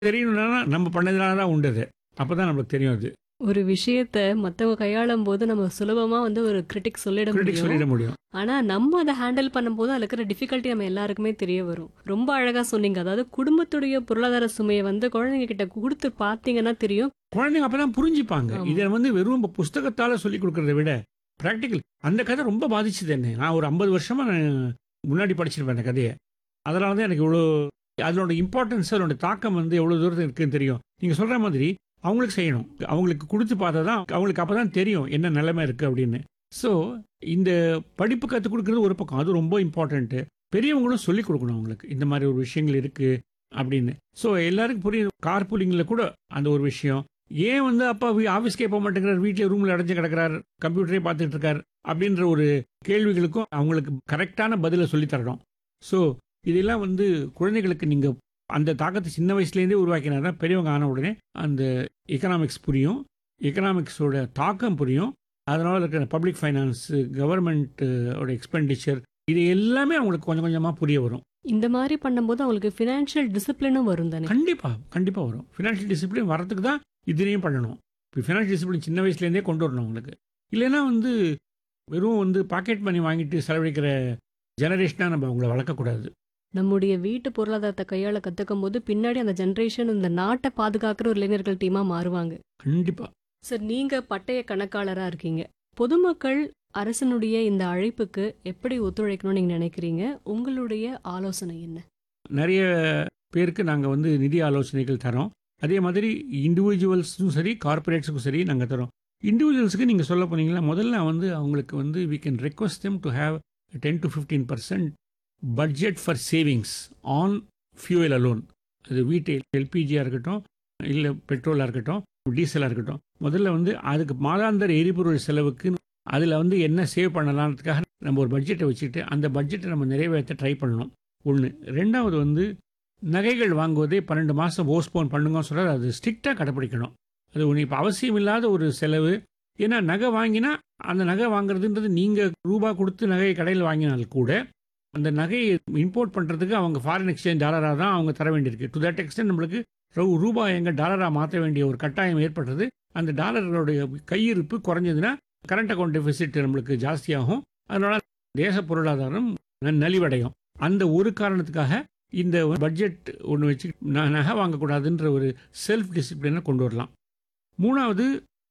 தெரியணும்னா நம்ம பண்ணதுனால தான் உண்டு அது அப்பதான் நம்மளுக்கு தெரியும் அது ஒரு விஷயத்த மத்தவங்க கையாளும் போது நம்ம சுலபமா வந்து ஒரு கிரிட்டிக் சொல்லிட கிரிட்டிக் முடியும் சொல்லிட முடியும் ஆனா நம்ம அதை ஹேண்டில் பண்ணும்போது அதுல இருக்கிற டிஃபிகல்ட்டி நம்ம எல்லாருக்குமே தெரிய வரும் ரொம்ப அழகா சொன்னீங்க அதாவது குடும்பத்துடைய பொருளாதார சுமையை வந்து குழந்தைங்க கிட்ட கொடுத்து பாத்தீங்கன்னா தெரியும் குழந்தைங்க அப்பதான் புரிஞ்சுப்பாங்க ஆமா. இதை வந்து வெறும் இப்ப புஸ்தகத்தால சொல்லி கொடுக்கறத விட பிராக்டிக்கல் அந்த கதை ரொம்ப பாதிச்சது என்ன நான் ஒரு ஐம்பது வருஷமா நான் முன்னாடி படிச்சிருப்பேன் அந்த கதையை அதனால தான் எனக்கு இவ்வளோ அதனோட இம்பார்ட்டன்ஸ் அதனோட தாக்கம் வந்து எவ்வளோ தூரத்துக்கு இருக்குன்னு தெரியும் நீங்கள் சொல்கிற மாதிரி அவங்களுக்கு செய்யணும் அவங்களுக்கு கொடுத்து பார்த்தா தான் அவங்களுக்கு அப்போ தான் தெரியும் என்ன நிலைமை இருக்குது அப்படின்னு ஸோ இந்த படிப்பு கற்றுக் கொடுக்குறது ஒரு பக்கம் அது ரொம்ப இம்பார்ட்டண்ட்டு பெரியவங்களும் சொல்லிக் கொடுக்கணும் அவங்களுக்கு இந்த மாதிரி ஒரு விஷயங்கள் இருக்குது அப்படின்னு ஸோ எல்லாருக்கும் புரியும் கார் பூலிங்கில் கூட அந்த ஒரு விஷயம் ஏன் வந்து அப்பா ஆஃபீஸ்க்கே போக மாட்டேங்கிறார் வீட்டில் ரூமில் அடைஞ்சு கிடக்கிறார் கம்ப்யூட்டரே பார்த்துட்டு இருக்கார் அப்படின்ற ஒரு கேள்விகளுக்கும் அவங்களுக்கு கரெக்டான பதிலை சொல்லித் தரணும் ஸோ இதெல்லாம் வந்து குழந்தைகளுக்கு நீங்கள் அந்த தாக்கத்தை சின்ன வயசுலேருந்தே உருவாக்கினா தான் பெரியவங்க ஆன உடனே அந்த எக்கனாமிக்ஸ் புரியும் எக்கனாமிக்ஸோட தாக்கம் புரியும் அதனால் இருக்கிற பப்ளிக் ஃபைனான்ஸ் கவர்மெண்ட்டோட எக்ஸ்பெண்டிச்சர் இது எல்லாமே அவங்களுக்கு கொஞ்சம் கொஞ்சமாக புரிய வரும் இந்த மாதிரி பண்ணும்போது அவங்களுக்கு ஃபினான்ஷியல் டிசிப்ளினும் வரும் தானே கண்டிப்பாக கண்டிப்பாக வரும் ஃபினான்ஷியல் டிசிப்ளின் வரதுக்கு தான் இதுலேயும் பண்ணணும் இப்போ ஃபினான்ஷியல் டிசிப்ளின் சின்ன வயசுலேருந்தே கொண்டு வரணும் உங்களுக்கு இல்லைன்னா வந்து வெறும் வந்து பாக்கெட் மணி வாங்கிட்டு செலவழிக்கிற ஜெனரேஷனாக நம்ம அவங்கள வளர்க்கக்கூடாது நம்முடைய வீட்டு பொருளாதாரத்தை கையாள கத்துக்கும் போது பின்னாடி அந்த ஜெனரேஷன் இந்த நாட்டை பாதுகாக்கிற ஒரு இளைஞர்கள் டீமா மாறுவாங்க கண்டிப்பாக சார் நீங்க பட்டய கணக்காளரா இருக்கீங்க பொதுமக்கள் அரசனுடைய இந்த அழைப்புக்கு எப்படி ஒத்துழைக்கணும்னு நீங்க நினைக்கிறீங்க உங்களுடைய ஆலோசனை என்ன நிறைய பேருக்கு நாங்கள் வந்து நிதி ஆலோசனைகள் தரோம் அதே மாதிரி இண்டிவிஜுவல்ஸும் சரி கார்பரேட்ஸுக்கும் சரி நாங்கள் தரோம் இண்டிவிஜுவல்ஸுக்கு நீங்கள் சொல்ல போனீங்களா முதல்ல வந்து அவங்களுக்கு வந்து we can request them to have ten to fifteen percent budget for savings on fuel alone அது வீட்டு எல்பிஜியாக இருக்கட்டும் இல்லை பெட்ரோலாக இருக்கட்டும் டீசலாக இருக்கட்டும் முதல்ல வந்து அதுக்கு மாதாந்திர எரிபொருள் செலவுக்கு அதில் வந்து என்ன சேவ் பண்ணலான்றதுக்காக நம்ம ஒரு பட்ஜெட்டை வச்சுட்டு அந்த பட்ஜெட்டை நம்ம நிறைவேற்ற ட்ரை பண்ணணும் ஒன்று ரெண்டாவது வந்து நகைகள் வாங்குவதே பன்னெண்டு மாதம் போஸ்ட்போன் பண்ணுங்கன்னு சொல்கிறது அது ஸ்ட்ரிக்டாக கடைப்பிடிக்கணும் அது ஒன்று இப்போ அவசியம் இல்லாத ஒரு செலவு ஏன்னா நகை வாங்கினா அந்த நகை வாங்குறதுன்றது நீங்கள் ரூபா கொடுத்து நகையை கடையில் வாங்கினால் கூட அந்த நகையை இம்போர்ட் பண்ணுறதுக்கு அவங்க ஃபாரின் எக்ஸ்சேஞ்ச் டாலராக தான் அவங்க தர வேண்டியிருக்கு டு தட் எக்ஸ்டென்ட் நம்மளுக்கு ரூ- ரூபாய் எங்க டாலராக மாற்ற வேண்டிய ஒரு கட்டாயம் ஏற்படுறது அந்த டாலர்களுடைய கையிருப்பு குறைஞ்சதுன்னா கரண்ட் அக்கௌண்ட் டெபிசிட் நம்மளுக்கு ஜாஸ்தியாகும் அதனால தேச பொருளாதாரம் ந- நலிவடையும் அந்த ஒரு காரணத்துக்காக இந்த பட்ஜெட் ஒன்று வச்சு ந- நகை வாங்கக்கூடாதுன்ற ஒரு செல்ஃப் டிசிப்ளினை கொண்டு வரலாம் மூணாவது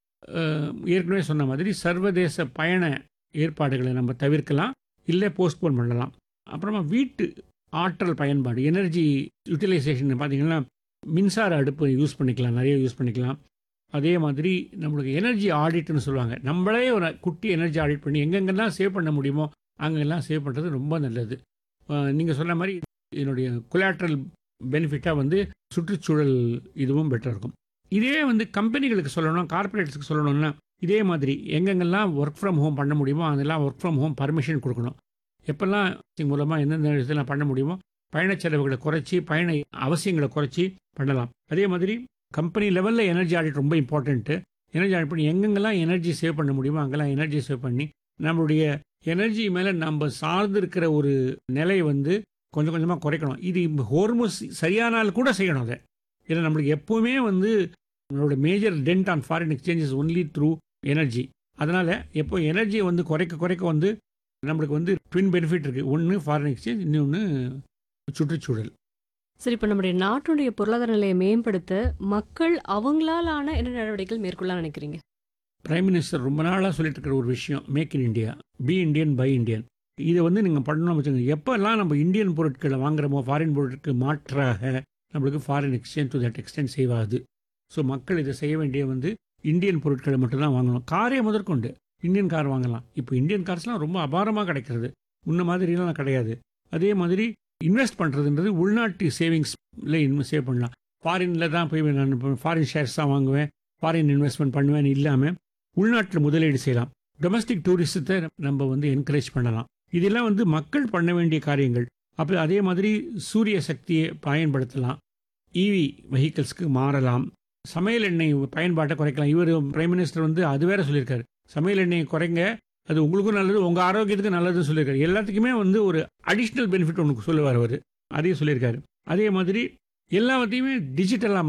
அஹ், ஏற்கனவே சொன்ன மாதிரி சர்வதேச பயண ஏற்பாடுகளை நம்ம தவிர்க்கலாம் இல்லை போஸ்ட்போன் பண்ணலாம் அப்புறமா வீட்டு ஆற்றல் பயன்பாடு எனர்ஜி யூட்டிலைசேஷன் பார்த்தீங்கன்னா மின்சார அடுப்பு யூஸ் பண்ணிக்கலாம் நிறைய யூஸ் பண்ணிக்கலாம் அதே மாதிரி நம்மளுக்கு எனர்ஜி ஆடிட்னு சொல்லுவாங்க நம்மளே ஒரு குட்டி எனர்ஜி ஆடிட் பண்ணி எங்கெங்கெல்லாம் சேவ் பண்ண முடியுமோ அங்கெல்லாம் சேவ் பண்ணுறது ரொம்ப நல்லது நீங்கள் சொன்ன மாதிரி என்னுடைய கொலாட்ரல் பெனிஃபிட்டாக வந்து சுற்றுச்சூழல் இதுவும் பெட்டராக இருக்கும் இதே வந்து கம்பெனிகளுக்கு சொல்லணும் கார்ப்பரேட்ஸுக்கு சொல்லணும்னா இதே மாதிரி எங்கெங்கெல்லாம் ஒர்க் ஃப்ரம் ஹோம் பண்ண முடியுமோ அதெல்லாம் ஒர்க் ஃப்ரம் ஹோம் பர்மிஷன் கொடுக்கணும் எப்பெல்லாம் மூலமாக எந்தெந்த இதெல்லாம் பண்ண முடியுமோ பயணச் செலவுகளை குறைச்சி பயண அவசியங்களை குறைச்சி பண்ணலாம் அதே மாதிரி கம்பெனி லெவலில் எனர்ஜி ஆடிட் ரொம்ப இம்பார்ட்டண்ட்டு எனர்ஜி ஆடிட் பண்ணி எங்கெங்கெல்லாம் எனர்ஜி சேவ் பண்ண முடியுமோ அங்கெல்லாம் எனர்ஜி சேவ் பண்ணி நம்மளுடைய எனர்ஜி மேலே நம்ம சார்ந்து இருக்கிற ஒரு நிலை வந்து கொஞ்சம் கொஞ்சமாக குறைக்கணும் இது ஹோர்மோஸ் சரியானால் கூட செய்யணும் அதை ஏன்னா நம்மளுக்கு எப்போவுமே வந்து நம்மளோட major dent on foreign exchanges only through energy அதனால் எப்போ எனர்ஜியை வந்து குறைக்க குறைக்க வந்து நம்மளுக்கு வந்து ட்வின் பெனிஃபிட் இருக்குது ஒன்று ஃபாரின் எக்ஸ்சேஞ்ச் இன்னொன்று சுற்றுச்சூழல் சரி இப்போ நம்முடைய நாட்டுடைய பொருளாதார நிலையை மேம்படுத்த மக்கள் அவங்களால ஆன என்ன நடவடிக்கைகள் மேற்கொள்ள நினைக்கிறீங்க பிரைம் மினிஸ்டர் ரொம்ப நாளாக சொல்லிட்டு இருக்கிற ஒரு விஷயம் make in India be Indian buy Indian இதை வந்து நீங்கள் பண்ணணும்னு வச்சுக்கோங்க எப்போல்லாம் நம்ம இந்தியன் பொருட்களை வாங்குறோமோ ஃபாரின் பொருட்களுக்கு மாற்றாக நம்மளுக்கு foreign exchange to that extent செய்வாது ஸோ மக்கள் இதை செய்ய வேண்டிய வந்து இந்தியன் பொருட்களை மட்டும்தான் வாங்கணும் காரே முதற்கொண்டு இந்தியன் கார் வாங்கலாம் இப்போ இந்தியன் கார்ஸ்லாம் ரொம்ப அபாரமாக கிடைக்கிறது முன்ன மாதிரிலாம் கிடையாது அதே மாதிரி இன்வெஸ்ட் பண்ணுறதுன்றது உள்நாட்டு சேவிங்ஸில் இன்வெஸ்ட் சேவ் பண்ணலாம் ஃபாரினில் தான் போய் நான் ஃபாரின் ஷேர்ஸ் தான் வாங்குவேன் ஃபாரின் இன்வெஸ்ட்மெண்ட் பண்ணுவேன் இல்லாமல் உள்நாட்டில் முதலீடு செய்யலாம் டொமஸ்டிக் டூரிசத்தை நம்ம வந்து என்கரேஜ் பண்ணலாம் இதெல்லாம் வந்து மக்கள் பண்ண வேண்டிய காரியங்கள் அப்போ அதே மாதிரி சூரிய சக்தியை பயன்படுத்தலாம் இவி வெஹிக்கிள்ஸ்க்கு மாறலாம் சமையல் எண்ணெய் பயன்பாட்டை குறைக்கலாம் இவர் பிரைம் மினிஸ்டர் வந்து அது வேற சொல்லியிருக்காரு சமையல் எண்ணெயை குறைங்க அது உங்களுக்கும் நல்லது உங்கள் ஆரோக்கியத்துக்கு நல்லதுன்னு சொல்லியிருக்காரு எல்லாத்துக்குமே வந்து ஒரு அடிஷ்னல் பெனிஃபிட் ஒன்று சொல்லுவார் அவர் அதையும் சொல்லியிருக்காரு அதே மாதிரி எல்லாத்தையுமே டிஜிட்டலாக